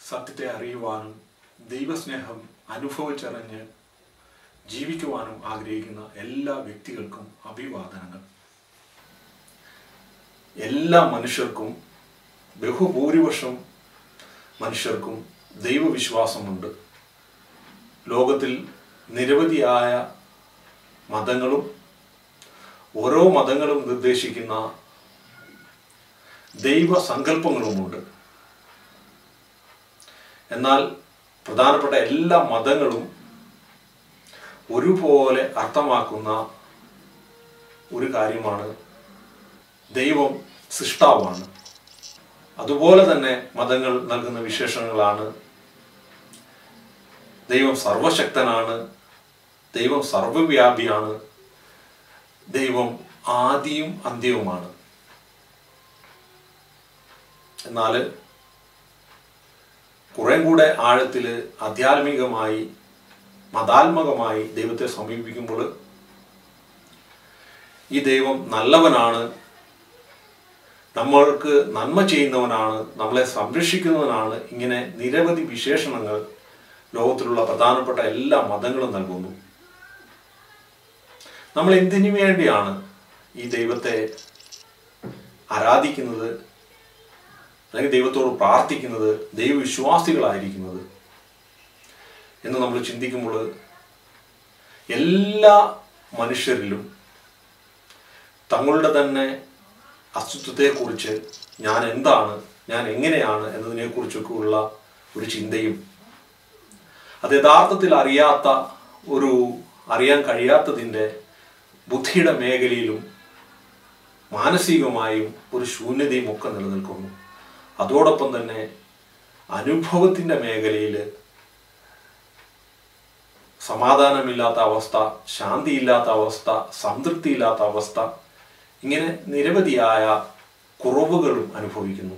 സത്യത്തെ അറിയുവാനും ദൈവസ്നേഹം അനുഭവിച്ചറിഞ്ഞ് ജീവിക്കുവാനും ആഗ്രഹിക്കുന്ന എല്ലാ വ്യക്തികൾക്കും അഭിവാദനങ്ങൾ എല്ലാ മനുഷ്യർക്കും ബഹുഭൂരിപക്ഷം മനുഷ്യർക്കും ദൈവവിശ്വാസമുണ്ട് ലോകത്തിൽ നിരവധിയായ മതങ്ങളും ഓരോ മതങ്ങളും നിർദ്ദേശിക്കുന്ന ദൈവസങ്കല്പങ്ങളുമുണ്ട് എന്നാൽ പ്രധാനപ്പെട്ട എല്ലാ മതങ്ങളും ഒരുപോലെ അർത്ഥമാക്കുന്ന ഒരു കാര്യമാണ് ദൈവം സൃഷ്ടാവാണ് അതുപോലെ തന്നെ മതങ്ങൾ നൽകുന്ന വിശേഷണങ്ങളാണ് ദൈവം സർവശക്തനാണ് ദൈവം സർവവ്യാപിയാണ് ദൈവം ആദിയും അന്ത്യവുമാണ് എന്നാൽ കുറെ കൂടെ ആഴത്തിൽ ആധ്യാത്മികമായി മതാത്മകമായി ദൈവത്തെ സമീപിക്കുമ്പോൾ ഈ ദൈവം നല്ലവനാണ് നമ്മൾക്ക് നന്മ ചെയ്യുന്നവനാണ് നമ്മളെ സംരക്ഷിക്കുന്നവനാണ് ഇങ്ങനെ നിരവധി വിശേഷണങ്ങൾ ലോകത്തിലുള്ള പ്രധാനപ്പെട്ട എല്ലാ മതങ്ങളും നൽകുന്നു നമ്മൾ എന്തിനു വേണ്ടിയാണ് ഈ ദൈവത്തെ ആരാധിക്കുന്നത് അല്ലെങ്കിൽ ദൈവത്തോട് പ്രാർത്ഥിക്കുന്നത് ദൈവവിശ്വാസികളായിരിക്കുന്നത് എന്ന് നമ്മൾ ചിന്തിക്കുമ്പോൾ എല്ലാ മനുഷ്യരിലും തങ്ങളുടെ തന്നെ അസ്തിത്വത്തെക്കുറിച്ച് ഞാൻ എന്താണ് ഞാൻ എങ്ങനെയാണ് എന്നതിനെക്കുറിച്ചൊക്കെ ഉള്ള ഒരു ചിന്തയും അത് യഥാർത്ഥത്തിൽ അറിയാത്ത ഒരു അറിയാൻ കഴിയാത്തതിൻ്റെ ബുദ്ധിയുടെ മേഖലയിലും മാനസികമായും ഒരു ശൂന്യതയും ഒക്കെ നിലനിൽക്കുന്നു അതോടൊപ്പം തന്നെ അനുഭവത്തിൻ്റെ മേഖലയിൽ സമാധാനമില്ലാത്ത അവസ്ഥ ശാന്തിയില്ലാത്ത അവസ്ഥ സംതൃപ്തിയില്ലാത്ത അവസ്ഥ ഇങ്ങനെ നിരവധിയായ കുറവുകളും അനുഭവിക്കുന്നു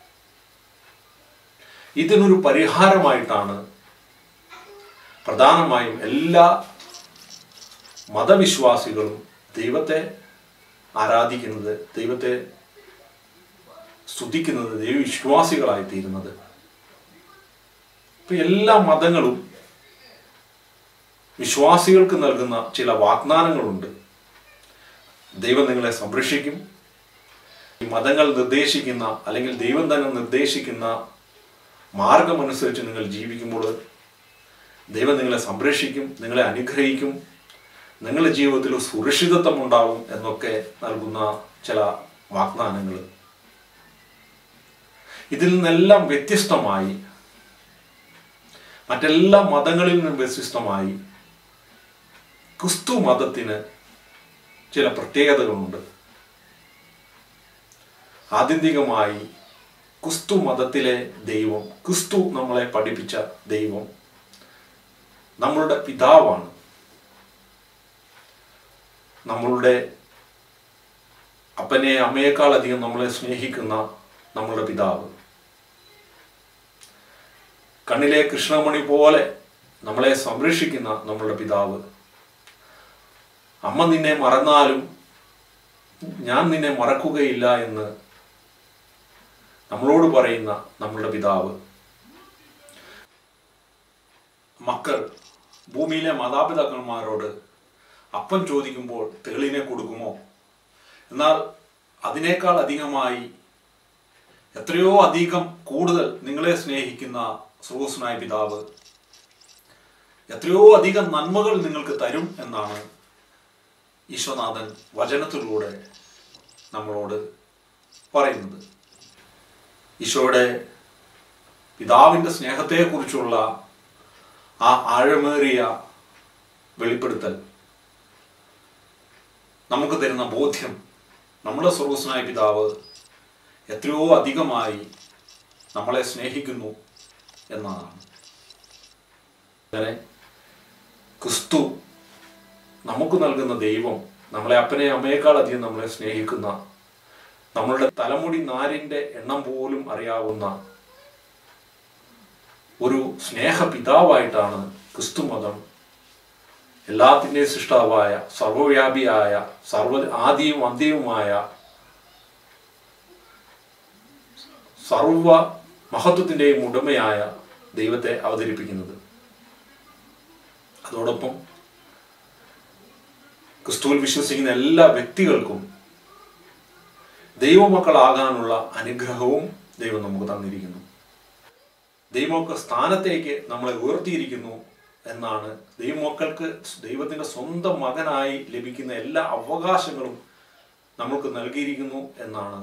ഇതിനൊരു പരിഹാരമായിട്ടാണ് പ്രധാനമായും എല്ലാ മതവിശ്വാസികളും ദൈവത്തെ ആരാധിക്കുന്നത് ദൈവത്തെ സ്തുതിക്കുന്നത് ദൈവവിശ്വാസികളായി തീരുന്നത് ഇപ്പൊ എല്ലാ മതങ്ങളും വിശ്വാസികൾക്ക് നൽകുന്ന ചില വാഗ്ദാനങ്ങളുണ്ട് ദൈവം നിങ്ങളെ സംരക്ഷിക്കും ഈ മതങ്ങൾ നിർദ്ദേശിക്കുന്ന അല്ലെങ്കിൽ ദൈവം തന്നെ നിർദ്ദേശിക്കുന്ന മാർഗമനുസരിച്ച് നിങ്ങൾ ജീവിക്കുമ്പോൾ ദൈവം നിങ്ങളെ സംരക്ഷിക്കും നിങ്ങളെ അനുഗ്രഹിക്കും നിങ്ങളുടെ ജീവിതത്തിൽ സുരക്ഷിതത്വം ഉണ്ടാവും എന്നൊക്കെ നൽകുന്ന ചില വാഗ്ദാനങ്ങൾ ഇതിൽ നിന്നെല്ലാം വ്യത്യസ്തമായി മറ്റെല്ലാ മതങ്ങളിൽ നിന്നും വ്യത്യസ്തമായി ക്രിസ്തു മതത്തിന് ചില പ്രത്യേകതകളുണ്ട് ആത്യന്തികമായി ക്രിസ്തു മതത്തിലെ ദൈവം ക്രിസ്തു നമ്മളെ പഠിപ്പിച്ച ദൈവം നമ്മളുടെ പിതാവാണ് നമ്മളുടെ അപ്പനെ അമ്മയേക്കാൾ അധികം നമ്മളെ സ്നേഹിക്കുന്ന നമ്മളുടെ പിതാവ് കണ്ണിലെ കൃഷ്ണമണി പോലെ നമ്മളെ സംരക്ഷിക്കുന്ന നമ്മളുടെ പിതാവ് അമ്മ നിന്നെ മറന്നാലും ഞാൻ നിന്നെ മറക്കുകയില്ല എന്ന് നമ്മളോട് പറയുന്ന നമ്മളുടെ പിതാവ് മക്കൾ ഭൂമിയിലെ മാതാപിതാക്കന്മാരോട് അപ്പം ചോദിക്കുമ്പോൾ തേളിനെ കൊടുക്കുമോ എന്നാൽ അതിനേക്കാൾ അധികമായി എത്രയോ അധികം കൂടുതൽ നിങ്ങളെ സ്നേഹിക്കുന്ന സ്രോസ്നായ പിതാവ് എത്രയോ അധികം നന്മകൾ നിങ്ങൾക്ക് തരും എന്നാണ് ഈശ്വനാഥൻ വചനത്തിലൂടെ നമ്മളോട് പറയുന്നത് ഈശോയുടെ പിതാവിൻ്റെ സ്നേഹത്തെക്കുറിച്ചുള്ള ആ ആഴമേറിയ വെളിപ്പെടുത്തൽ നമുക്ക് തരുന്ന ബോധ്യം നമ്മുടെ സ്രോസ്നായ പിതാവ് എത്രയോ അധികമായി നമ്മളെ സ്നേഹിക്കുന്നു എന്നതാണ് അങ്ങനെ ക്രിസ്തു നമുക്ക് നൽകുന്ന ദൈവം നമ്മളെ അപ്പനെ അമ്മയേക്കാൾ അധികം നമ്മളെ സ്നേഹിക്കുന്ന നമ്മളുടെ തലമുടി നാരിൻ്റെ എണ്ണം പോലും അറിയാവുന്ന ഒരു സ്നേഹപിതാവായിട്ടാണ് ക്രിസ്തു മതം എല്ലാത്തിൻ്റെയും സൃഷ്ടാവായ സർവവ്യാപിയായ സർവ ആദിയും അന്ത്യവുമായ സർവ മഹത്വത്തിൻ്റെയും ഉടമയായ ദൈവത്തെ അവതരിപ്പിക്കുന്നത് അതോടൊപ്പം ക്രിസ്തുവിൽ വിശ്വസിക്കുന്ന എല്ലാ വ്യക്തികൾക്കും ദൈവമക്കളാകാനുള്ള അനുഗ്രഹവും ദൈവം നമുക്ക് തന്നിരിക്കുന്നു ദൈവമക്കൾ സ്ഥാനത്തേക്ക് നമ്മളെ ഉയർത്തിയിരിക്കുന്നു എന്നാണ് ദൈവമക്കൾക്ക് ദൈവത്തിന്റെ സ്വന്തം മകനായി ലഭിക്കുന്ന എല്ലാ അവകാശങ്ങളും നമുക്ക് നൽകിയിരിക്കുന്നു എന്നാണ്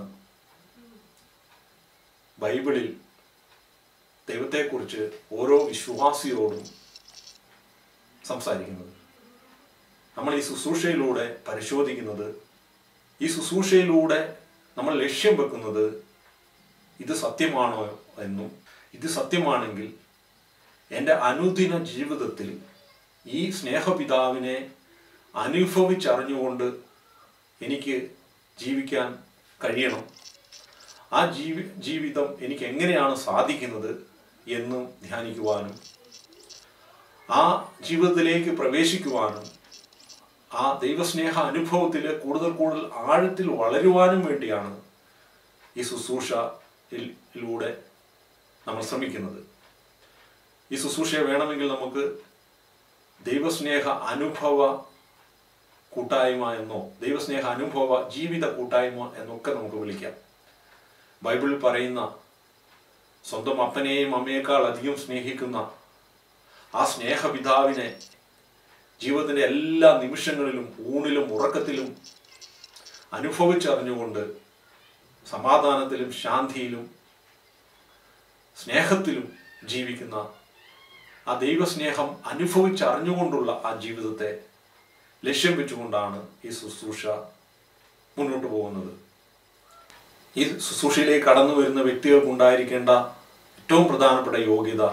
ബൈബിളിൽ ദൈവത്തെക്കുറിച്ച് ഓരോ വിശ്വാസിയോടും സംസാരിക്കുന്നത് നമ്മൾ ഈ ശുശ്രൂഷയിലൂടെ പരിശോധിക്കുന്നത് ഈ ശുശ്രൂഷയിലൂടെ നമ്മൾ ലക്ഷ്യം വെക്കുന്നത് ഇത് സത്യമാണോ എന്നും ഇത് സത്യമാണെങ്കിൽ എൻ്റെ അനുദിന ജീവിതത്തിൽ ഈ സ്നേഹപിതാവിനെ അനുഭവിച്ചറിഞ്ഞുകൊണ്ട് എനിക്ക് ജീവിക്കാൻ കഴിയണം ആ ജീവി ജീവിതം എനിക്ക് എങ്ങനെയാണ് സാധിക്കുന്നത് എന്നും ധ്യാനിക്കുവാനും ആ ജീവിതത്തിലേക്ക് പ്രവേശിക്കുവാനും ആ ദൈവസ്നേഹ അനുഭവത്തിൽ കൂടുതൽ കൂടുതൽ ആഴത്തിൽ വളരുവാനും വേണ്ടിയാണ് ഈ ശുശ്രൂഷയിലൂടെ നമ്മൾ ശ്രമിക്കുന്നത് ഈ ശുശ്രൂഷയെ വേണമെങ്കിൽ നമുക്ക് ദൈവസ്നേഹ അനുഭവ കൂട്ടായ്മ എന്നോ ദൈവസ്നേഹ അനുഭവ ജീവിത കൂട്ടായ്മ എന്നൊക്കെ നമുക്ക് വിളിക്കാം ബൈബിളിൽ പറയുന്ന സ്വന്തം അപ്പനെയും അമ്മയേക്കാൾ അധികം സ്നേഹിക്കുന്ന ആ സ്നേഹപിതാവിനെ ജീവിതത്തിന്റെ എല്ലാ നിമിഷങ്ങളിലും ഊണിലും ഉറക്കത്തിലും അനുഭവിച്ചറിഞ്ഞുകൊണ്ട് സമാധാനത്തിലും ശാന്തിയിലും സ്നേഹത്തിലും ജീവിക്കുന്ന ആ ദൈവസ്നേഹം അനുഭവിച്ചറിഞ്ഞുകൊണ്ടുള്ള ആ ജീവിതത്തെ ലക്ഷ്യം വെച്ചുകൊണ്ടാണ് ഈ ശുശ്രൂഷ മുന്നോട്ട് പോകുന്നത് ഈ ശുശ്രൂഷയിലേക്ക് കടന്നു വരുന്ന വ്യക്തികൾക്കുണ്ടായിരിക്കേണ്ട ഏറ്റവും പ്രധാനപ്പെട്ട യോഗ്യത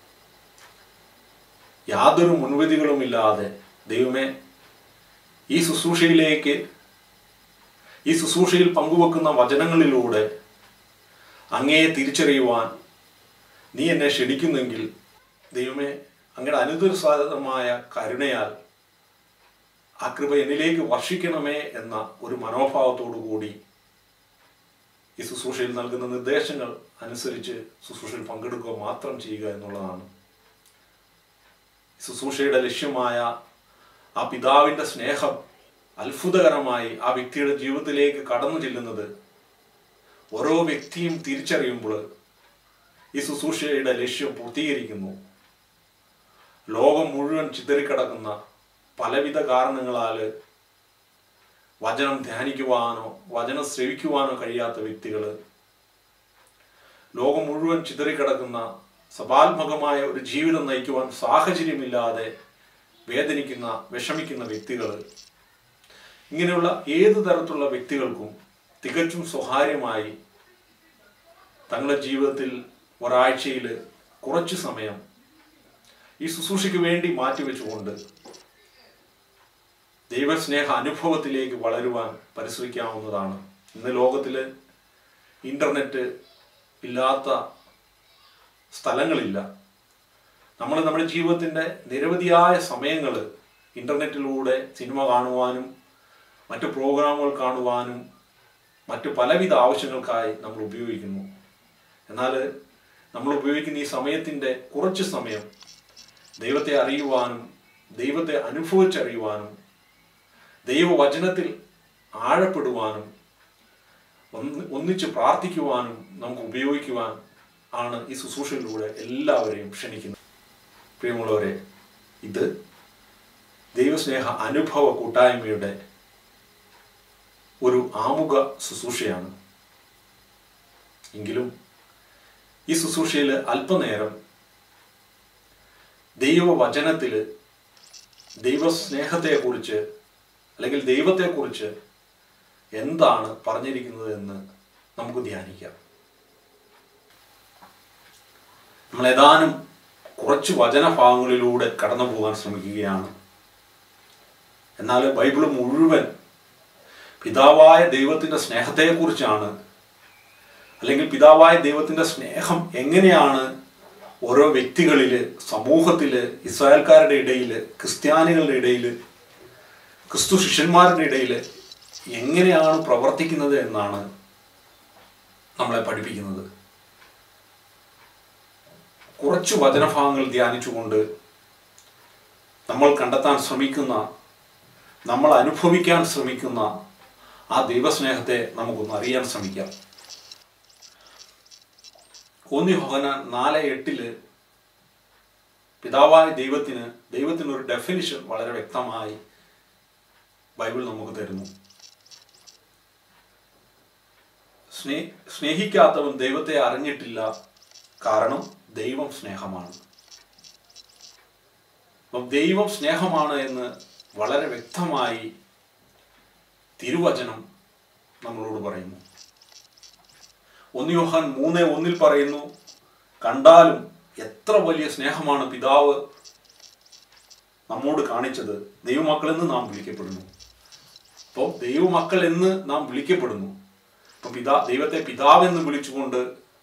യാതൊരു മുൻവിധികളുമില്ലാതെ ദൈവമേ ഈ ശുശ്രൂഷയിലേക്ക് ഈ ശുശ്രൂഷയിൽ പങ്കുവെക്കുന്ന വചനങ്ങളിലൂടെ അങ്ങയെ തിരിച്ചറിയുവാൻ നീ എന്നെ ക്ഷണിക്കുന്നെങ്കിൽ ദൈവമേ അങ്ങയുടെ അനുദുരസാധമായ കരുണയാൽ ആ കൃപ എന്നിലേക്ക് വർഷിക്കണമേ എന്ന ഒരു മനോഭാവത്തോടു കൂടി ഈ ശുശ്രൂഷയിൽ നൽകുന്ന നിർദ്ദേശങ്ങൾ അനുസരിച്ച് ശുശ്രൂഷയിൽ പങ്കെടുക്കുക മാത്രം ചെയ്യുക എന്നുള്ളതാണ് ശുശ്രൂഷയുടെ ലക്ഷ്യമായ ആ പിതാവിന്റെ സ്നേഹം അത്ഭുതകരമായി ആ വ്യക്തിയുടെ ജീവിതത്തിലേക്ക് കടന്നു ചെല്ലുന്നത് ഓരോ വ്യക്തിയും തിരിച്ചറിയുമ്പോൾ ഈ ശുശ്രൂഷയുടെ ലക്ഷ്യം പൂർത്തീകരിക്കുന്നു ലോകം മുഴുവൻ ചിതറിക്കിടക്കുന്ന പലവിധ കാരണങ്ങളാൽ വചനം ധ്യാനിക്കുവാനോ വചനം ശ്രവിക്കുവാനോ കഴിയാത്ത വ്യക്തികൾ ലോകം മുഴുവൻ ചിതറിക്കിടക്കുന്ന സഭാത്മകമായ ഒരു ജീവിതം നയിക്കുവാൻ സാഹചര്യമില്ലാതെ വേദനിക്കുന്ന വിഷമിക്കുന്ന വ്യക്തികൾ ഇങ്ങനെയുള്ള ഏത് തരത്തിലുള്ള വ്യക്തികൾക്കും തികച്ചും സ്വകാര്യമായി തങ്ങളുടെ ജീവിതത്തിൽ ഒരാഴ്ചയിൽ കുറച്ച് സമയം ഈ ശുശ്രൂഷയ്ക്ക് വേണ്ടി മാറ്റിവെച്ചുകൊണ്ട് ദൈവസ്നേഹ അനുഭവത്തിലേക്ക് വളരുവാൻ പരിശ്രമിക്കാവുന്നതാണ് ഇന്ന് ലോകത്തിൽ ഇൻ്റർനെറ്റ് ഇല്ലാത്ത സ്ഥലങ്ങളില്ല നമ്മൾ നമ്മുടെ ജീവിതത്തിൻ്റെ നിരവധിയായ സമയങ്ങൾ ഇൻ്റർനെറ്റിലൂടെ സിനിമ കാണുവാനും മറ്റു പ്രോഗ്രാമുകൾ കാണുവാനും മറ്റു പലവിധ ആവശ്യങ്ങൾക്കായി നമ്മൾ ഉപയോഗിക്കുന്നു എന്നാൽ നമ്മൾ ഉപയോഗിക്കുന്ന ഈ സമയത്തിൻ്റെ കുറച്ച് സമയം ദൈവത്തെ അറിയുവാനും ദൈവത്തെ അനുഭവിച്ചറിയുവാനും ദൈവവചനത്തിൽ ആഴപ്പെടുവാനും ഒന്ന് ഒന്നിച്ച് പ്രാർത്ഥിക്കുവാനും നമുക്ക് ഉപയോഗിക്കുവാൻ ആണ് ഈ ശുശ്രൂഷയിലൂടെ എല്ലാവരെയും ക്ഷണിക്കുന്നത് പ്രിയമുള്ളവരെ ഇത് ദൈവസ്നേഹ അനുഭവ കൂട്ടായ്മയുടെ ഒരു ആമുഖ ശുശ്രൂഷയാണ് എങ്കിലും ഈ ശുശ്രൂഷയിൽ അല്പനേരം ദൈവവചനത്തിൽ ദൈവസ്നേഹത്തെക്കുറിച്ച് അല്ലെങ്കിൽ ദൈവത്തെക്കുറിച്ച് എന്താണ് പറഞ്ഞിരിക്കുന്നത് എന്ന് നമുക്ക് ധ്യാനിക്കാം നമ്മൾ ഏതാനും കുറച്ച് വചനഭാഗങ്ങളിലൂടെ കടന്നു പോകാൻ ശ്രമിക്കുകയാണ് എന്നാൽ ബൈബിൾ മുഴുവൻ പിതാവായ ദൈവത്തിൻ്റെ സ്നേഹത്തെക്കുറിച്ചാണ് അല്ലെങ്കിൽ പിതാവായ ദൈവത്തിൻ്റെ സ്നേഹം എങ്ങനെയാണ് ഓരോ വ്യക്തികളിൽ സമൂഹത്തിൽ ഇസ്രായേൽക്കാരുടെ ഇടയിൽ ക്രിസ്ത്യാനികളുടെ ഇടയിൽ ക്രിസ്തു ശിഷ്യന്മാരുടെ ഇടയിൽ എങ്ങനെയാണ് പ്രവർത്തിക്കുന്നത് എന്നാണ് നമ്മളെ പഠിപ്പിക്കുന്നത് കുറച്ച് വചനഭാഗങ്ങൾ ധ്യാനിച്ചുകൊണ്ട് നമ്മൾ കണ്ടെത്താൻ ശ്രമിക്കുന്ന നമ്മൾ അനുഭവിക്കാൻ ശ്രമിക്കുന്ന ആ ദൈവസ്നേഹത്തെ നമുക്കൊന്ന് അറിയാൻ ശ്രമിക്കാം ഒന്ന് യോഹനാൻ നാല് എട്ടില് പിതാവായ ദൈവത്തിന് ദൈവത്തിന് ഒരു ഡെഫിനിഷൻ വളരെ വ്യക്തമായി ബൈബിൾ നമുക്ക് തരുന്നു സ്നേ സ്നേഹിക്കാത്തവൻ ദൈവത്തെ അറിഞ്ഞിട്ടില്ല കാരണം ദൈവം സ്നേഹമാണ് അപ്പം ദൈവം സ്നേഹമാണ് എന്ന് വളരെ വ്യക്തമായി തിരുവചനം നമ്മളോട് പറയുന്നു ഒന്ന് യോഹാൻ മൂന്ന് ഒന്നിൽ പറയുന്നു കണ്ടാലും എത്ര വലിയ സ്നേഹമാണ് പിതാവ് നമ്മോട് കാണിച്ചത് ദൈവമക്കൾ എന്ന് നാം വിളിക്കപ്പെടുന്നു അപ്പോൾ ദൈവമക്കൾ എന്ന് നാം വിളിക്കപ്പെടുന്നു അപ്പം പിതാ ദൈവത്തെ പിതാവെന്ന് വിളിച്ചുകൊണ്ട്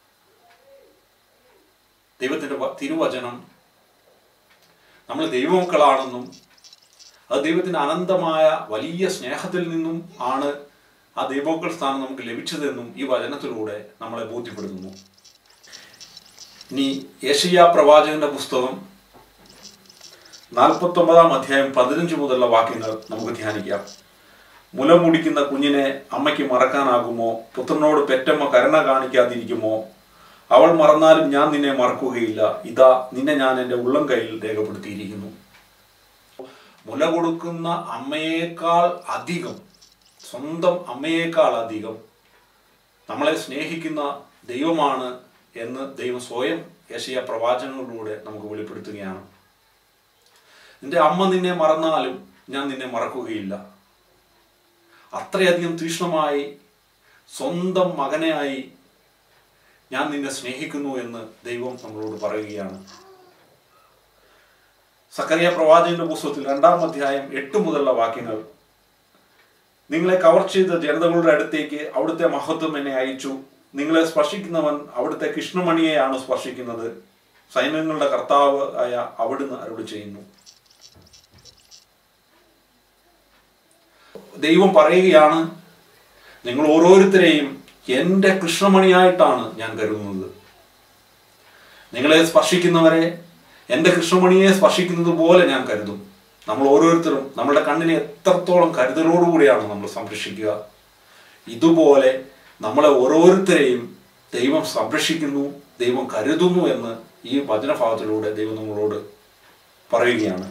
ദൈവത്തിന്റെ വ- തിരുവചനം നമ്മൾ ദൈവമക്കളാണെന്നും അത് ദൈവത്തിന്റെ അനന്തമായ വലിയ സ്നേഹത്തിൽ നിന്നും ആണ് ആ ദൈവമക്കൾ സ്ഥാനം നമുക്ക് ലഭിച്ചതെന്നും ഈ വചനത്തിലൂടെ നമ്മളെ ബോധ്യപ്പെടുത്തുന്നു ഇനി യേശയ്യ പ്രവാചകന്റെ പുസ്തകം നാൽപ്പത്തി ഒമ്പതാം അധ്യായം പതിനഞ്ച് മുതലുള്ള വാക്യങ്ങൾ നമുക്ക് ധ്യാനിക്കാം മുല മുടിക്കുന്ന കുഞ്ഞിനെ അമ്മയ്ക്ക് മറക്കാനാകുമോ പുത്രനോട് പെറ്റമ്മ കരുണ കാണിക്കാതിരിക്കുമോ അവൾ മറന്നാലും ഞാൻ നിന്നെ മറക്കുകയില്ല ഇതാ നിന്നെ ഞാൻ എൻ്റെ ഉള്ളം കയ്യിൽ രേഖപ്പെടുത്തിയിരിക്കുന്നു മുല കൊടുക്കുന്ന അമ്മയേക്കാൾ അധികം സ്വന്തം അമ്മയേക്കാൾ അധികം നമ്മളെ സ്നേഹിക്കുന്ന ദൈവമാണ് എന്ന് ദൈവം സ്വയം യേശയ പ്രവാചകങ്ങളിലൂടെ നമുക്ക് വെളിപ്പെടുത്തുകയാണ് നിന്റെ അമ്മ നിന്നെ മറന്നാലും ഞാൻ നിന്നെ മറക്കുകയില്ല അത്രയധികം തീക്ഷ്ണമായി സ്വന്തം മകനെയായി ഞാൻ നിന്നെ സ്നേഹിക്കുന്നു എന്ന് ദൈവം നമ്മളോട് പറയുകയാണ് സക്കറിയ പ്രവാചകന്റെ പുസ്തകത്തിൽ രണ്ടാം അധ്യായം എട്ട് മുതലുള്ള വാക്യങ്ങൾ നിങ്ങളെ കവർ ചെയ്ത ജനതകളുടെ അടുത്തേക്ക് അവിടുത്തെ മഹത്വം എന്നെ അയച്ചു നിങ്ങളെ സ്പർശിക്കുന്നവൻ അവിടുത്തെ കൃഷ്ണമണിയെയാണ് സ്പർശിക്കുന്നത് സൈന്യങ്ങളുടെ കർത്താവ് ആയ അവിടുന്ന് അരുളി ചെയ്യുന്നു ദൈവം പറയുകയാണ് നിങ്ങൾ ഓരോരുത്തരെയും എൻ്റെ കൃഷ്ണമണിയായിട്ടാണ് ഞാൻ കരുതുന്നത് നിങ്ങളെ സ്പർശിക്കുന്നവരെ എൻ്റെ കൃഷ്ണമണിയെ സ്പർശിക്കുന്നത് പോലെ ഞാൻ കരുതും നമ്മൾ ഓരോരുത്തരും നമ്മുടെ കണ്ണിനെ എത്രത്തോളം കരുതലോടുകൂടിയാണ് നമ്മൾ സംരക്ഷിക്കുക ഇതുപോലെ നമ്മളെ ഓരോരുത്തരെയും ദൈവം സംരക്ഷിക്കുന്നു ദൈവം കരുതുന്നു എന്ന് ഈ വചനഭാഗത്തിലൂടെ ദൈവം നമ്മളോട് പറയുകയാണ്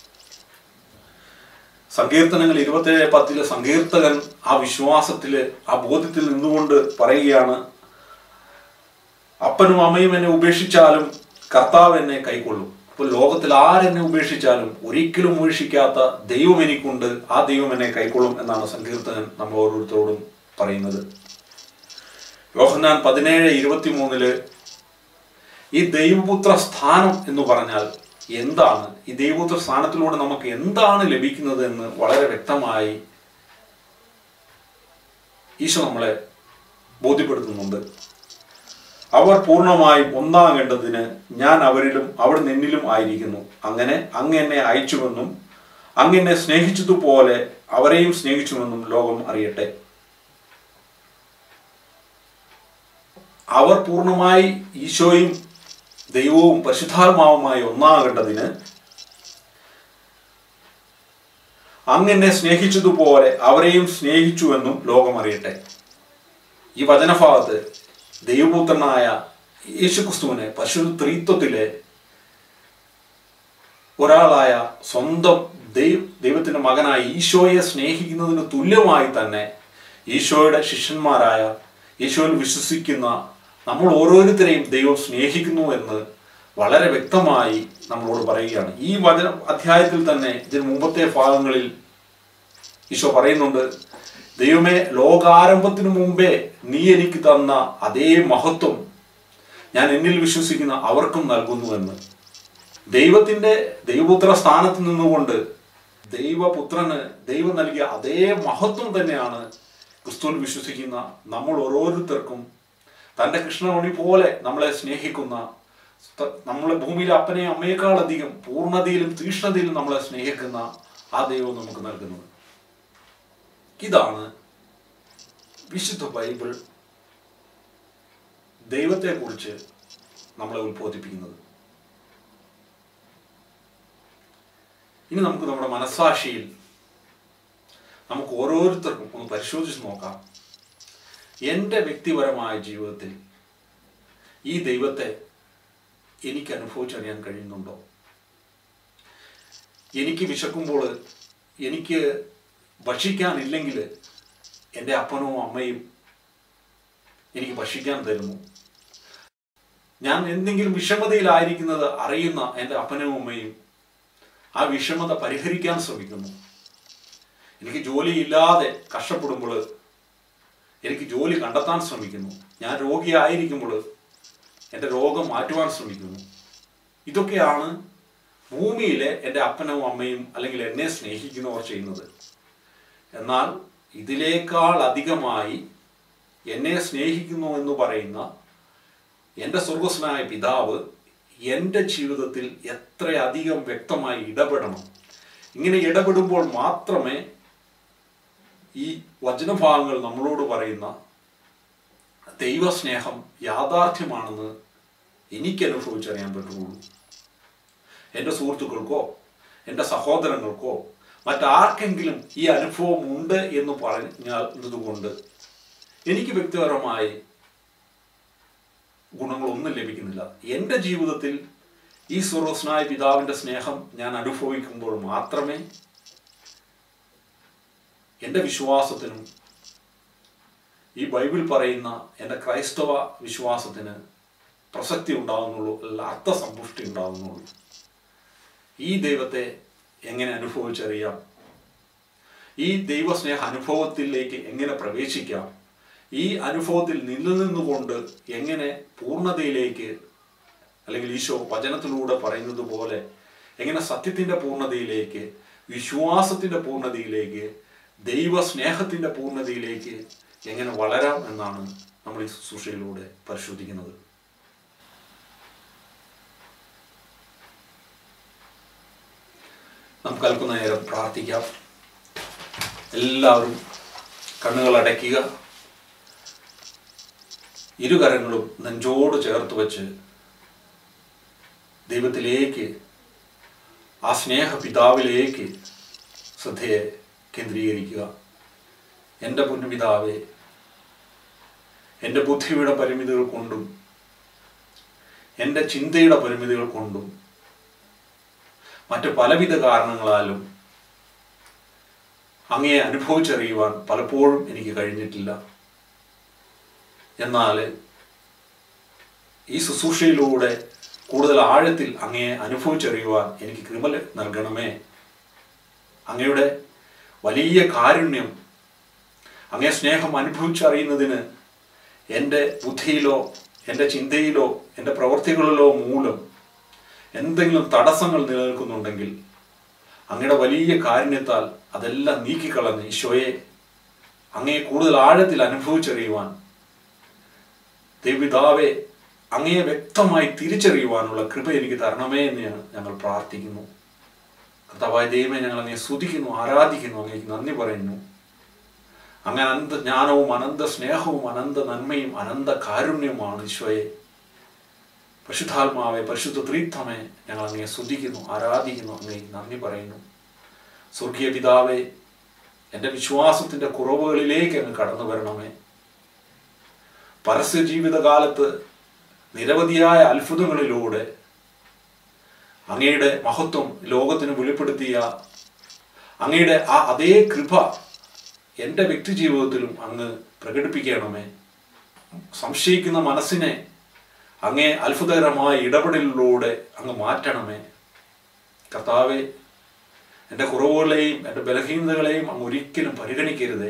സങ്കീർത്തനങ്ങൾ ഇരുപത്തേഴ് പത്തില് സങ്കീർത്തകൻ ആ വിശ്വാസത്തില് ആ ബോധ്യത്തിൽ നിന്നുകൊണ്ട് പറയുകയാണ് അപ്പനും അമ്മയും എന്നെ ഉപേക്ഷിച്ചാലും കർത്താവ് എന്നെ കൈക്കൊള്ളും അപ്പോൾ ലോകത്തിൽ ആരെന്നെ ഉപേക്ഷിച്ചാലും ഒരിക്കലും ഉപേക്ഷിക്കാത്ത ദൈവം എനിക്കുണ്ട് ആ ദൈവം എന്നെ കൈക്കൊള്ളും എന്നാണ് സങ്കീർത്തകൻ നമ്മൾ ഓരോരുത്തരോടും പറയുന്നത് യോഹന്നാൻ പതിനേഴ് ഇരുപത്തി മൂന്നില് ഈ ദൈവപുത്ര സ്ഥാനം എന്ന് പറഞ്ഞാൽ എന്താണ് ഈ ദൈവപുത്ര സ്ഥാനത്തിലൂടെ നമുക്ക് എന്താണ് ലഭിക്കുന്നത് എന്ന് വളരെ വ്യക്തമായി ഈശോ നമ്മളെ ബോധ്യപ്പെടുത്തുന്നുണ്ട് അവർ പൂർണ്ണമായും ഒന്നാകേണ്ടതിന് ഞാൻ അവരിലും അവർ നിന്നിലും ആയിരിക്കുന്നു അങ്ങനെ അങ്ങ് എന്നെ അയച്ചുവെന്നും അങ്ങ് എന്നെ സ്നേഹിച്ചതുപോലെ അവരെയും സ്നേഹിച്ചുവെന്നും ലോകം അറിയട്ടെ അവർ പൂർണ്ണമായി ഈശോയും ദൈവവും പരിശുദ്ധാത്മാവുമായി ഒന്നാകേണ്ടതിന് അങ്ങനെ സ്നേഹിച്ചതുപോലെ അവരെയും സ്നേഹിച്ചുവെന്നും ലോകം അറിയട്ടെ ഈ വചനഭാഗത്ത് ദൈവപുത്രനായ യേശുക്രിസ്തുവിനെ പരിശുദ്ധ ത്രിത്വത്തിലെ ഒരാളായ സ്വന്തം ദൈവ ദൈവത്തിന്റെ മകനായ ഈശോയെ സ്നേഹിക്കുന്നതിന് തുല്യമായി തന്നെ ഈശോയുടെ ശിഷ്യന്മാരായ ഈശോയിൽ വിശ്വസിക്കുന്ന നമ്മൾ ഓരോരുത്തരെയും ദൈവം സ്നേഹിക്കുന്നു എന്ന് വളരെ വ്യക്തമായി നമ്മളോട് പറയുകയാണ് ഈ വചന അധ്യായത്തിൽ തന്നെ ഇതിന് മുമ്പത്തെ ഭാഗങ്ങളിൽ ഈശോ പറയുന്നുണ്ട് ദൈവമേ ലോകാരംഭത്തിനു മുമ്പേ നീ എനിക്ക് തന്ന അതേ മഹത്വം ഞാൻ എന്നിൽ വിശ്വസിക്കുന്ന അവർക്കും നൽകുന്നു എന്ന് ദൈവത്തിന്റെ ദൈവപുത്ര സ്ഥാനത്ത് നിന്നുകൊണ്ട് ദൈവപുത്രന് ദൈവം നൽകിയ അതേ മഹത്വം തന്നെയാണ് ക്രിസ്തുവിൽ വിശ്വസിക്കുന്ന നമ്മൾ ഓരോരുത്തർക്കും തൻ്റെ കൃഷ്ണമണി പോലെ നമ്മളെ സ്നേഹിക്കുന്ന ത- നമ്മളെ ഭൂമിയിലെ അപ്പനെയും അമ്മയേക്കാൾ അധികം പൂർണ്ണതയിലും തീഷ്ണതയിലും നമ്മളെ സ്നേഹിക്കുന്ന ആ ദൈവം നമുക്ക് നൽകുന്നത് ഇതാണ് വിശുദ്ധ ബൈബിൾ ദൈവത്തെക്കുറിച്ച് നമ്മളെ ഉത്ബോധിപ്പിക്കുന്നത് ഇനി നമുക്ക് നമ്മുടെ മനസ്സാക്ഷിയിൽ നമുക്ക് ഓരോരുത്തർക്കും ഒന്ന് പരിശോധിച്ച് നോക്കാം എൻ്റെ വ്യക്തിപരമായ ജീവിതത്തിൽ ഈ ദൈവത്തെ എനിക്ക് അനുഭവിച്ചറിയാൻ കഴിയുന്നുണ്ടോ എനിക്ക് വിശക്കുമ്പോൾ എനിക്ക് ഭക്ഷിക്കാനില്ലെങ്കിൽ എൻ്റെ അപ്പനും അമ്മയും എനിക്ക് ഭക്ഷിക്കാൻ തരുന്നു ഞാൻ എന്തെങ്കിലും വിഷമതയിലായിരിക്കുന്നത് അറിയുന്ന എൻ്റെ അപ്പനും അമ്മയും ആ വിഷമത പരിഹരിക്കാൻ ശ്രമിക്കുന്നു എനിക്ക് ജോലിയില്ലാതെ കഷ്ടപ്പെടുമ്പോൾ എനിക്ക് ജോലി കണ്ടെത്താൻ ശ്രമിക്കുന്നു ഞാൻ രോഗിയായിരിക്കുമ്പോൾ എൻ്റെ രോഗം മാറ്റുവാൻ ശ്രമിക്കുന്നു ഇതൊക്കെയാണ് ഭൂമിയിലെ എൻ്റെ അപ്പനും അമ്മയും അല്ലെങ്കിൽ എന്നെ സ്നേഹിക്കുന്നവർ ചെയ്യുന്നത് എന്നാൽ ഇതിനേക്കാൾ അധികമായി എന്നെ സ്നേഹിക്കുന്നു എന്ന് പറയുന്ന എൻ്റെ സ്വർഗസ്വനായ പിതാവ് എൻ്റെ ജീവിതത്തിൽ എത്രയധികം വ്യക്തമായി ഇടപെടണം ഇങ്ങനെ ഇടപെടുമ്പോൾ മാത്രമേ ഈ വചനഭാഗങ്ങൾ നമ്മളോട് പറയുന്ന ദൈവസ്നേഹം യാഥാർത്ഥ്യമാണെന്ന് എനിക്ക് അനുഭവിച്ചറിയാൻ പറ്റുള്ളൂ എൻ്റെ സുഹൃത്തുക്കൾക്കോ എൻ്റെ സഹോദരങ്ങൾക്കോ മറ്റാർക്കെങ്കിലും ഈ അനുഭവം ഉണ്ട് എന്ന് പറഞ്ഞതുകൊണ്ട് എനിക്ക് വ്യക്തിപരമായി ഗുണങ്ങളൊന്നും ലഭിക്കുന്നില്ല എൻ്റെ ജീവിതത്തിൽ ഈ സുറോസ്നായ പിതാവിൻ്റെ സ്നേഹം ഞാൻ അനുഭവിക്കുമ്പോൾ മാത്രമേ എൻ്റെ വിശ്വാസത്തിനും ഈ ബൈബിൾ പറയുന്ന എൻ്റെ ക്രൈസ്തവ വിശ്വാസത്തിന് പ്രസക്തി ഉണ്ടാകുന്നുള്ളൂ അല്ല അർത്ഥസമ്പുഷ്ടി ഉണ്ടാകുന്നുള്ളൂ ഈ ദൈവത്തെ എങ്ങനെ അനുഭവിച്ചറിയാം ഈ ദൈവസ്നേഹ അനുഭവത്തിലേക്ക് എങ്ങനെ പ്രവേശിക്കാം ഈ അനുഭവത്തിൽ നിലനിന്നുകൊണ്ട് എങ്ങനെ പൂർണ്ണതയിലേക്ക് അല്ലെങ്കിൽ ഈശോ വചനത്തിലൂടെ പറയുന്നത് പോലെ എങ്ങനെ സത്യത്തിൻ്റെ പൂർണ്ണതയിലേക്ക് വിശ്വാസത്തിൻ്റെ പൂർണ്ണതയിലേക്ക് ദൈവസ്നേഹത്തിൻ്റെ പൂർണ്ണതയിലേക്ക് എങ്ങനെ വളരാം എന്നാണ് നമ്മൾ ഈ ശുശ്രൂഷയിലൂടെ പരിശോധിക്കുന്നത് നമുക്ക് അല്പം നേരം പ്രാർത്ഥിക്കാം എല്ലാവരും കണ്ണുകൾ അടയ്ക്കുക ഇരുകരങ്ങളും നെഞ്ചോട് ചേർത്ത് വെച്ച് ദൈവത്തിലേക്ക് ആ സ്നേഹ പിതാവിലേക്ക് ശ്രദ്ധയെ കേന്ദ്രീകരിക്കുക എൻ്റെ പൊന്നുപിതാവെ എൻ്റെ ബുദ്ധിയുടെ പരിമിതികൾ കൊണ്ടും എൻ്റെ ചിന്തയുടെ പരിമിതികൾ കൊണ്ടും മറ്റ് പലവിധ കാരണങ്ങളാലും അങ്ങയെ അനുഭവിച്ചറിയുവാൻ പലപ്പോഴും എനിക്ക് കഴിഞ്ഞിട്ടില്ല എന്നാൽ ഈ ശുശ്രൂഷയിലൂടെ കൂടുതൽ ആഴത്തിൽ അങ്ങയെ അനുഭവിച്ചറിയുവാൻ എനിക്ക് കൃപ നൽകണമേ അങ്ങയുടെ വലിയ കാരുണ്യം അങ്ങേ സ്നേഹം അനുഭവിച്ചറിയുന്നതിന് എൻ്റെ ബുദ്ധിയിലോ എൻ്റെ ചിന്തയിലോ എൻ്റെ പ്രവൃത്തികളിലോ മൂലം എന്തെങ്കിലും തടസ്സങ്ങൾ നിലനിൽക്കുന്നുണ്ടെങ്കിൽ അങ്ങയുടെ വലിയ കാരുണ്യത്താൽ അതെല്ലാം നീക്കിക്കളഞ്ഞ് ഈശോയെ അങ്ങയെ കൂടുതൽ ആഴത്തിൽ അനുഭവിച്ചറിയുവാൻ ദൈവിതാവെ അങ്ങയെ വ്യക്തമായി തിരിച്ചറിയുവാനുള്ള കൃപ എനിക്ക് തരണമേ എന്ന് ഞാൻ ഞങ്ങൾ പ്രാർത്ഥിക്കുന്നു കർത്താവായ ദൈവമേ ഞങ്ങൾ അങ്ങയെ സ്തുതിക്കുന്നു ആരാധിക്കുന്നു അങ്ങേക്ക് നന്ദി പറയുന്നു അങ്ങനെ അനന്ത ജ്ഞാനവും അനന്ത സ്നേഹവും അനന്ത നന്മയും അനന്ത കാരുണ്യവുമാണ് ഈശോയെ പരിശുദ്ധാത്മാവെ പരിശുദ്ധ ത്രീത്വമേ ഞങ്ങൾ അങ്ങയെ സ്തുതിക്കുന്നു ആരാധിക്കുന്നു അങ്ങേ നന്ദി പറയുന്നു സ്വർഗീയ പിതാവെ എൻ്റെ വിശ്വാസത്തിൻ്റെ കുറവുകളിലേക്ക് അങ്ങ് കടന്നു വരണമേ പരസ്യ ജീവിതകാലത്ത് നിരവധിയായ അത്ഭുതങ്ങളിലൂടെ അങ്ങയുടെ മഹത്വം ലോകത്തിന് വെളിപ്പെടുത്തിയ അങ്ങയുടെ ആ അതേ കൃപ എൻ്റെ വ്യക്തി ജീവിതത്തിലും അങ്ങ് പ്രകടിപ്പിക്കണമേ സംശയിക്കുന്ന മനസ്സിനെ അങ്ങേ അത്ഭുതകരമായ ഇടപെടലിലൂടെ അങ്ങ് മാറ്റണമേ കർത്താവെ എൻ്റെ കുറവുകളെയും എൻ്റെ ബലഹീനതകളെയും അങ്ങ് ഒരിക്കലും പരിഗണിക്കരുതേ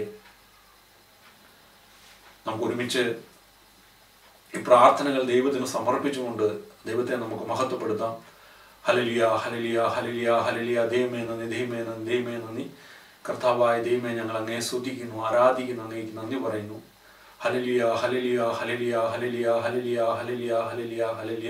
നമുക്ക് ഒരുമിച്ച് ഈ പ്രാർത്ഥനകൾ ദൈവത്തിന് സമർപ്പിച്ചുകൊണ്ട് ദൈവത്തെ നമുക്ക് മഹത്വപ്പെടുത്താം ഹലലിയ ഹലലിയ ഹലലിയ ഹലലിയ ദൈവമേ നന്ദി ദൈവമേ നന്ദി ദൈവമേ നന്ദി കർത്താവായ ദൈവമേ ഞങ്ങൾ അങ്ങേ സ്തുതിക്കുന്നു ആരാധിക്കുന്നു അങ്ങേക്ക് നന്ദി പറയുന്നു ഹലലിയ ഹലലിയ ഹലലിയ ഹലലിയ ഹലലിയ ഹലലിയ ഹലലിയ ഹലലിയ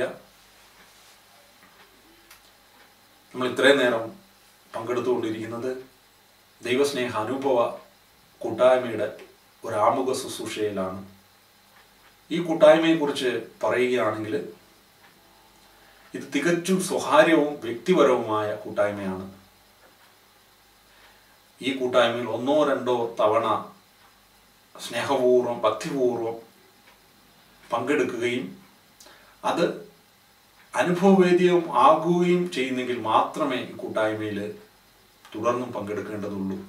നമ്മൾ ഇത്രയും നേരം പങ്കെടുത്തുകൊണ്ടിരിക്കുന്നത് ദൈവസ്നേഹ അനുഭവ കൂട്ടായ്മയുടെ ഒരു ആമുഖ ശുശ്രൂഷയിലാണ് ഈ കൂട്ടായ്മയെക്കുറിച്ച് പറയുകയാണെങ്കിൽ ഇത് തികച്ചും സ്വകാര്യവും വ്യക്തിപരവുമായ കൂട്ടായ്മയാണ് ഈ കൂട്ടായ്മയിൽ ഒന്നോ രണ്ടോ തവണ സ്നേഹപൂർവ്വം ഭക്തിപൂർവ്വം പങ്കെടുക്കുകയും അത് അനുഭവവേദ്യവും ആകുകയും ചെയ്യുന്നെങ്കിൽ മാത്രമേ ഈ കൂട്ടായ്മയിൽ തുടർന്നും പങ്കെടുക്കേണ്ടതുള്ളൂ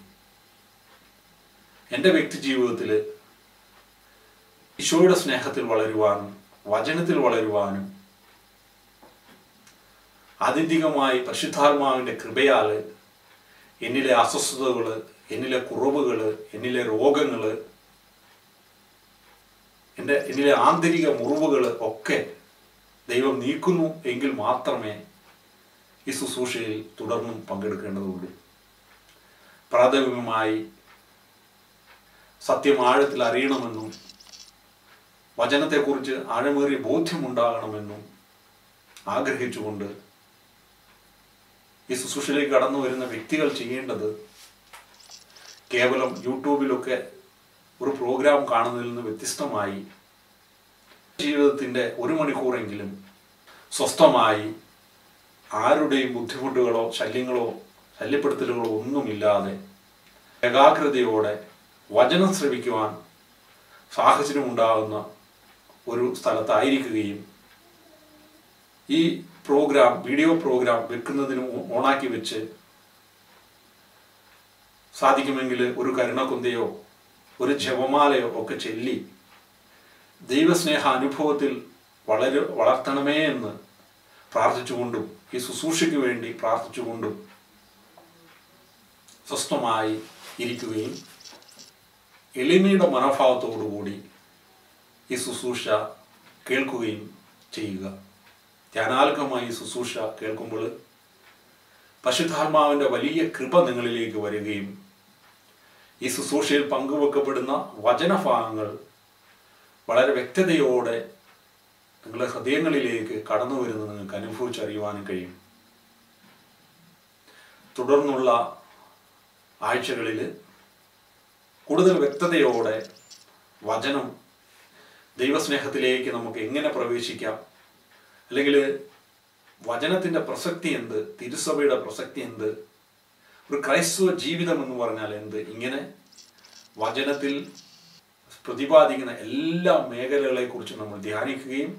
എൻ്റെ വ്യക്തി ജീവിതത്തിൽ ഈശോയുടെ സ്നേഹത്തിൽ വളരുവാനും വചനത്തിൽ വളരുവാനും ആത്യന്തികമായി പരിശുദ്ധാത്മാവിൻ്റെ കൃപയാൽ എന്നിലെ അസ്വസ്ഥതകൾ എന്നിലെ കുറവുകൾ എന്നിലെ രോഗങ്ങൾ എൻ്റെ എന്നിലെ ആന്തരിക മുറിവുകൾ ഒക്കെ ദൈവം നീക്കുന്നു എങ്കിൽ മാത്രമേ ഈ ശുശ്രൂഷയിൽ തുടർന്നും പങ്കെടുക്കേണ്ടതുള്ളൂ പ്രാഥമികമായി സത്യം ആഴത്തിൽ അറിയണമെന്നും വചനത്തെക്കുറിച്ച് ആഴമേറിയ ബോധ്യമുണ്ടാകണമെന്നും ആഗ്രഹിച്ചുകൊണ്ട് ഈ ശുശ്രൂഷയിലേക്ക് കടന്നു വരുന്ന വ്യക്തികൾ ചെയ്യേണ്ടത് കേവലം യൂട്യൂബിലൊക്കെ ഒരു പ്രോഗ്രാം കാണുന്നതിൽ നിന്ന് വ്യത്യസ്തമായി ജീവിതത്തിൻ്റെ ഒരു മണിക്കൂറെങ്കിലും സ്വസ്ഥമായി ആരുടെയും ബുദ്ധിമുട്ടുകളോ ശല്യങ്ങളോ ശല്യപ്പെടുത്തലുകളോ ഒന്നുമില്ലാതെ ഏകാഗ്രതയോടെ വചനം ശ്രവിക്കുവാൻ സാഹചര്യമുണ്ടാകുന്ന ഒരു സ്ഥലത്തായിരിക്കുകയും ഈ പ്രോഗ്രാം വീഡിയോ പ്രോഗ്രാം വെക്കുന്നതിന് ഓണാക്കി വെച്ച് സാധിക്കുമെങ്കിൽ ഒരു കരുണക്കുന്തയോ ഒരു ജപമാലയോ ഒക്കെ ചൊല്ലി ദൈവസ്നേഹ അനുഭവത്തിൽ വളര വളർത്തണമേ എന്ന് പ്രാർത്ഥിച്ചുകൊണ്ടും ഈ ശുശ്രൂഷയ്ക്ക് വേണ്ടി പ്രാർത്ഥിച്ചുകൊണ്ടും സ്വസ്ഥമായി ഇരിക്കുകയും എളിമയുടെ മനോഭാവത്തോടുകൂടി ഈ ശുശ്രൂഷ കേൾക്കുകയും ചെയ്യുക ധ്യാനാത്മകമായി ഈ ശുശ്രൂഷ കേൾക്കുമ്പോൾ പശുധാത്മാവിൻ്റെ വലിയ കൃപ നിങ്ങളിലേക്ക് വരികയും ഈ ശുശ്രൂഷയിൽ പങ്കുവെക്കപ്പെടുന്ന വചനഭാഗങ്ങൾ വളരെ വ്യക്തതയോടെ നിങ്ങളുടെ ഹൃദയങ്ങളിലേക്ക് കടന്നു വരുന്നത് നിങ്ങൾക്ക് അനുഭവിച്ചറിയുവാനും കഴിയും തുടർന്നുള്ള ആഴ്ചകളിൽ കൂടുതൽ വ്യക്തതയോടെ വചനം ദൈവസ്നേഹത്തിലേക്ക് നമുക്ക് എങ്ങനെ പ്രവേശിക്കാം അല്ലെങ്കിൽ വചനത്തിൻ്റെ പ്രസക്തി എന്ത് തിരുസഭയുടെ പ്രസക്തി എന്ത് ഒരു ക്രൈസ്തവ ജീവിതം എന്ന് പറഞ്ഞാൽ എന്ത് ഇങ്ങനെ വചനത്തിൽ പ്രതിപാദിക്കുന്ന എല്ലാ മേഖലകളെക്കുറിച്ച് നമ്മൾ ധ്യാനിക്കുകയും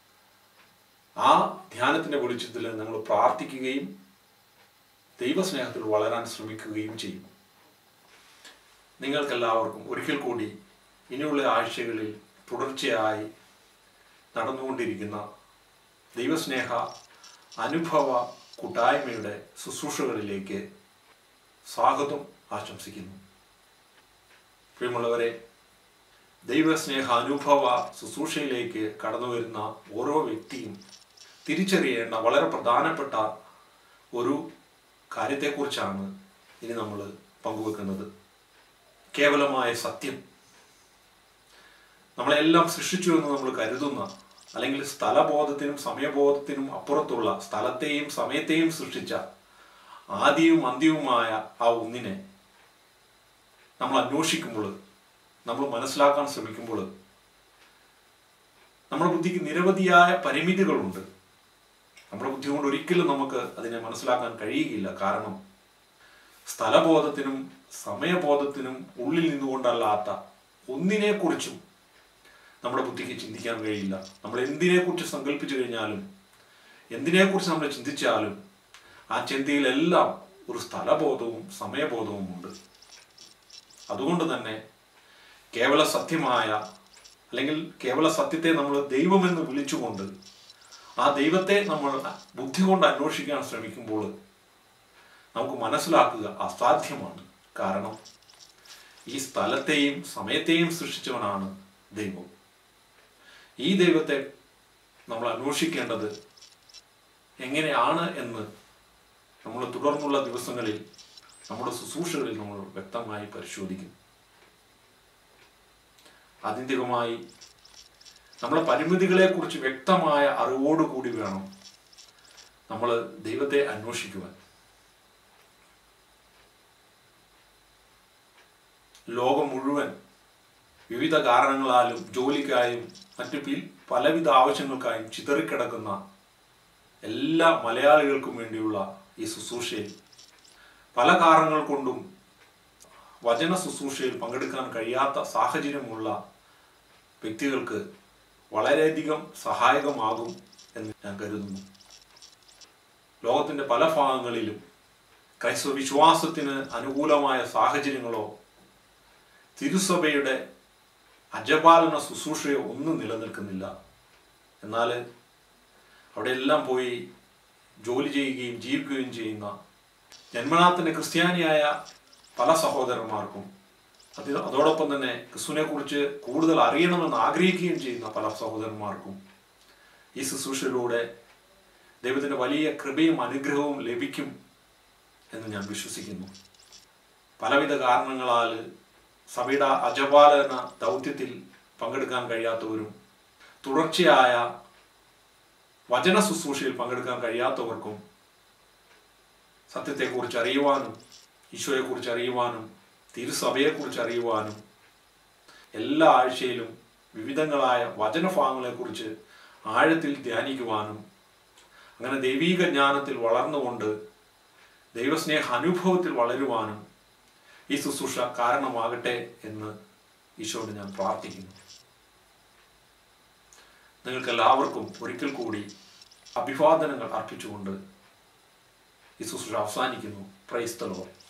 ആ ധ്യാനത്തിൻ്റെ വെളിച്ചത്തിൽ നമ്മൾ പ്രാർത്ഥിക്കുകയും ദൈവസ്നേഹത്തിൽ വളരാൻ ശ്രമിക്കുകയും ചെയ്യും നിങ്ങൾക്കെല്ലാവർക്കും ഒരിക്കൽ കൂടി ഇനിയുള്ള ആഴ്ചകളിൽ തുടർച്ചയായി നടന്നുകൊണ്ടിരിക്കുന്ന ദൈവസ്നേഹ അനുഭവ കൂട്ടായ്മയുടെ ശുശ്രൂഷകളിലേക്ക് സ്വാഗതം ആശംസിക്കുന്നു പ്രിയമുള്ളവരെ ദൈവസ്നേഹ അനുഭവ ശുശ്രൂഷയിലേക്ക് കടന്നു വരുന്ന ഓരോ വ്യക്തിയും തിരിച്ചറിയേണ്ട വളരെ പ്രധാനപ്പെട്ട ഒരു കാര്യത്തെക്കുറിച്ചാണ് ഇനി നമ്മൾ പങ്കുവെക്കുന്നത് കേവലമായ സത്യം നമ്മളെല്ലാം സൃഷ്ടിച്ചു എന്ന് നമ്മൾ കരുതുന്ന അല്ലെങ്കിൽ സ്ഥലബോധത്തിനും സമയബോധത്തിനും അപ്പുറത്തുള്ള സ്ഥലത്തെയും സമയത്തെയും സൃഷ്ടിച്ച ആദ്യവും അന്ത്യവുമായ ആ ഒന്നിനെ നമ്മൾ അന്വേഷിക്കുമ്പോൾ നമ്മൾ മനസ്സിലാക്കാൻ ശ്രമിക്കുമ്പോൾ നമ്മുടെ ബുദ്ധിക്ക് നിരവധിയായ പരിമിതികളുണ്ട് നമ്മുടെ ബുദ്ധി കൊണ്ട് ഒരിക്കലും നമുക്ക് അതിനെ മനസ്സിലാക്കാൻ കഴിയുകയില്ല കാരണം സ്ഥലബോധത്തിനും സമയബോധത്തിനും ഉള്ളിൽ നിന്നുകൊണ്ടല്ലാത്ത ഒന്നിനെക്കുറിച്ചും നമ്മുടെ ബുദ്ധിക്ക് ചിന്തിക്കാൻ കഴിയില്ല നമ്മൾ എന്തിനെക്കുറിച്ച് സങ്കല്പിച്ചു കഴിഞ്ഞാലും എന്തിനെക്കുറിച്ച് നമ്മൾ ചിന്തിച്ചാലും ആ ചിന്തയിലെല്ലാം ഒരു സ്ഥലബോധവും സമയബോധവും ഉണ്ട് അതുകൊണ്ട് തന്നെ കേവല സത്യമായ അല്ലെങ്കിൽ കേവല സത്യത്തെ നമ്മൾ ദൈവമെന്ന് വിളിച്ചുകൊണ്ട് ആ ദൈവത്തെ നമ്മൾ ബുദ്ധി കൊണ്ട് അന്വേഷിക്കാൻ ശ്രമിക്കുമ്പോൾ നമുക്ക് മനസ്സിലാക്കുക അസാധ്യമാണ് കാരണം ഈ സ്ഥലത്തെയും സമയത്തെയും സൃഷ്ടിച്ചവനാണ് ദൈവം ഈ ദൈവത്തെ നമ്മൾ അന്വേഷിക്കേണ്ടത് എങ്ങനെയാണ് എന്ന് നമ്മൾ തുടർന്നുള്ള ദിവസങ്ങളിൽ നമ്മുടെ ശുശ്രൂഷകളിൽ നമ്മൾ വ്യക്തമായി പരിശോധിക്കും ആത്യന്തികമായി നമ്മുടെ പരിമിതികളെക്കുറിച്ച് വ്യക്തമായ അറിവോടുകൂടി വേണം നമ്മൾ ദൈവത്തെ അന്വേഷിക്കുവാൻ ലോകം മുഴുവൻ വിവിധ കാരണങ്ങളാലും ജോലിക്കായും മറ്റു പി- പലവിധ ആവശ്യങ്ങൾക്കായും ചിതറിക്കിടക്കുന്ന എല്ലാ മലയാളികൾക്കും വേണ്ടിയുള്ള ഈ ശുശ്രൂഷയിൽ പല കാരണങ്ങൾ കൊണ്ടും വചന ശുശ്രൂഷയിൽ പങ്കെടുക്കാൻ കഴിയാത്ത സാഹചര്യമുള്ള വ്യക്തികൾക്ക് വളരെയധികം സഹായകമാകും എന്ന് ഞാൻ കരുതുന്നു ലോകത്തിൻ്റെ പല ഭാഗങ്ങളിലും ക്രൈസ്തവ വിശ്വാസത്തിന് അനുകൂലമായ സാഹചര്യങ്ങളോ തിരുസഭയുടെ അജപാലന ശുശ്രൂഷയോ ഒന്നും നിലനിൽക്കുന്നില്ല എന്നാൽ അവിടെയെല്ലാം പോയി ജോലി ചെയ്യുകയും ജീവിക്കുകയും ചെയ്യുന്ന ജന്മനാഥൻ്റെ ക്രിസ്ത്യാനിയായ പല സഹോദരന്മാർക്കും അത് അതോടൊപ്പം തന്നെ ക്രിസ്തുവിനെ കുറിച്ച് കൂടുതൽ അറിയണമെന്ന് ആഗ്രഹിക്കുകയും ചെയ്യുന്ന പല സഹോദരന്മാർക്കും ഈ ശുശ്രൂഷയിലൂടെ ദൈവത്തിൻ്റെ വലിയ കൃപയും അനുഗ്രഹവും ലഭിക്കും എന്ന് ഞാൻ വിശ്വസിക്കുന്നു പലവിധ കാരണങ്ങളാൽ സഭയുടെ അജപാലന ദൗത്യത്തിൽ പങ്കെടുക്കാൻ കഴിയാത്തവരും തുടർച്ചയായ വചന ശുശ്രൂഷയിൽ പങ്കെടുക്കാൻ കഴിയാത്തവർക്കും സത്യത്തെക്കുറിച്ച് അറിയുവാനും ഈശോയെക്കുറിച്ച് അറിയുവാനും തിരുസഭയെക്കുറിച്ച് അറിയുവാനും എല്ലാ ആഴ്ചയിലും വിവിധങ്ങളായ വചനഭാഗങ്ങളെക്കുറിച്ച് ആഴത്തിൽ ധ്യാനിക്കുവാനും അങ്ങനെ ദൈവീക ജ്ഞാനത്തിൽ വളർന്നുകൊണ്ട് ദൈവസ്നേഹ അനുഭവത്തിൽ വളരുവാനും ഈ ശുശ്രൂഷ കാരണമാകട്ടെ എന്ന് ഈശോയോട് ഞാൻ പ്രാർത്ഥിക്കുന്നു നിങ്ങൾക്ക് എല്ലാവർക്കും ഒരിക്കൽ കൂടി അഭിവാദനങ്ങൾ അർപ്പിച്ചുകൊണ്ട് ഈ ശുശ്രൂഷ അവസാനിക്കുന്നു പ്രൈസ്തലോ